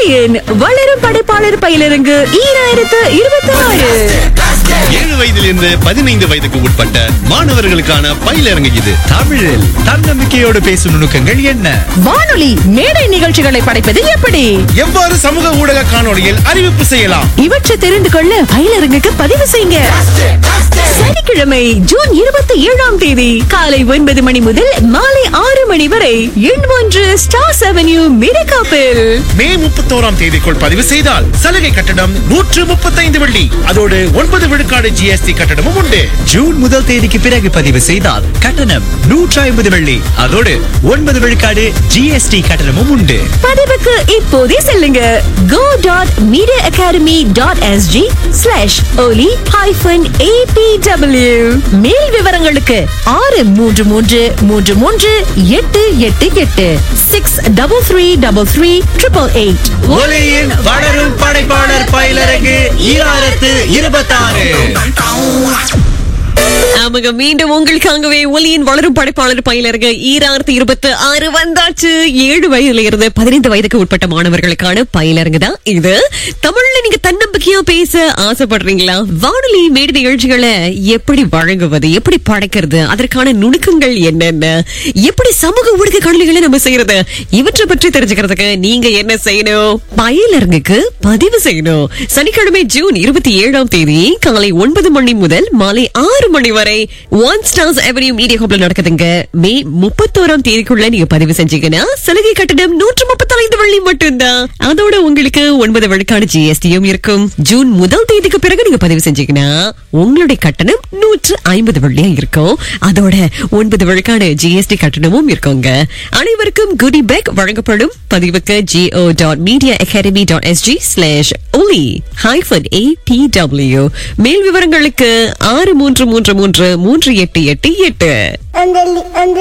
ஒளியின் வளரும் படைப்பாளர் பயிலரங்கு ஈராயிரத்து இருபத்தி ஆறு ஏழு வயதிலிருந்து பதினைந்து வயதுக்கு உட்பட்ட மாணவர்களுக்கான பயிலரங்கு இது தமிழில் தன்னம்பிக்கையோடு பேசும் நுணுக்கங்கள் என்ன வானொலி மேடை நிகழ்ச்சிகளை படைப்பது எப்படி எவ்வாறு சமூக ஊடக காணொளியில் அறிவிப்பு செய்யலாம் இவற்றை தெரிந்து கொள்ள பயிலரங்குக்கு பதிவு செய்யுங்க சனிக்கிழமை ஜூன் இருபத்தி ஏழாம் தேதி காலை ஒன்பது மணி முதல் மாலை ஆறு மணி வரை எண் ஒன்று ஸ்டார்ஸ் அவென்யூ மிரகாப்பில் மே முப்பத்தோராம் தேதிக்குள் பதிவு செய்தால் சலுகை கட்டணம் நூற்று முப்பத்தைந்து வெள்ளி அதோடு ஒன்பது விழுக்காடு ஜிஎஸ்டி கட்டணமும் உண்டு ஜூன் முதல் தேதிக்கு பிறகு பதிவு செய்தால் கட்டணம் நூற்றி ஐம்பது வெள்ளி அதோடு ஒன்பது விழுக்காடு ஜிஎஸ்டி கட்டணமும் உண்டு பதிவுக்கு இப்போதே செல்லுங்க go dot media academy dot SG slash ஒலி ஹைஃபன் ஏபிடபிள்யூ மேல் விவரங்களுக்கு ஆறு மூன்று மூன்று மூன்று மூன்று எட்டு எட்டு எட்டு six double three double three triple eight ஒலியின் வளரும் படைப்பாளர் பயிலரங்கு ஈராயிரத்து இருபத்தாறு ஆமாங்க மீண்டும் உங்களுக்காகவே ஒலியின் வளரும் படைப்பாளர் பயிலருங்க ஈராயிரத்தி இருபத்தி ஆறு வந்தாச்சு ஏழு வயதுல இருந்து பதினைந்து வயதுக்கு உட்பட்ட மாணவர்களுக்கான பயிலரங்கு தான் இது தமிழ்ல நீங்க தன்னம்பிக்கையா பேச ஆசைப்படுறீங்களா வானொலி மேடை நிகழ்ச்சிகளை எப்படி வழங்குவது எப்படி படைக்கிறது அதற்கான நுணுக்கங்கள் என்னென்ன எப்படி சமூக ஊடக காணொலிகளை நம்ம செய்யறது இவற்றை பற்றி தெரிஞ்சுக்கிறதுக்கு நீங்க என்ன செய்யணும் பயிலரங்குக்கு பதிவு செய்யணும் சனிக்கிழமை ஜூன் இருபத்தி ஏழாம் தேதி காலை ஒன்பது மணி முதல் மாலை ஆறு மணி வரை ஒன் ஸ்டார்ஸ் அவென்யூ மீடியா ஹாப்ல நடக்குதுங்க மே முப்பத்தோராம் தேதிக்குள்ள நீங்க பதிவு செஞ்சீங்கன்னா சலுகை கட்டணம் நூற்று முப்பத்தி ஐந்து வெள்ளி மட்டும்தான் அதோட உங்களுக்கு ஒன்பது விழுக்காடு ஜிஎஸ்டியும் இருக்கும் ஜூன் முதல் தேதிக்கு பிறகு நீங்க பதிவு செஞ்சீங்கன்னா உங்களுடைய கட்டணம் நூற்று ஐம்பது வெள்ளியா இருக்கும் அதோட ஒன்பது விழுக்காடு ஜிஎஸ்டி கட்டணமும் இருக்குங்க அனைவருக்கும் குடி பேக் வழங்கப்படும் பதிவுக்கு go dot media academy dot SG slash ஒலி ஹைஃபன் ஏபிடபிள்யூ மேல் விவரங்களுக்கு ஆறு மூன்று மூன்று மூன்று மூன்று எட்டு எட்டு எட்டு அந்த லி- அந்த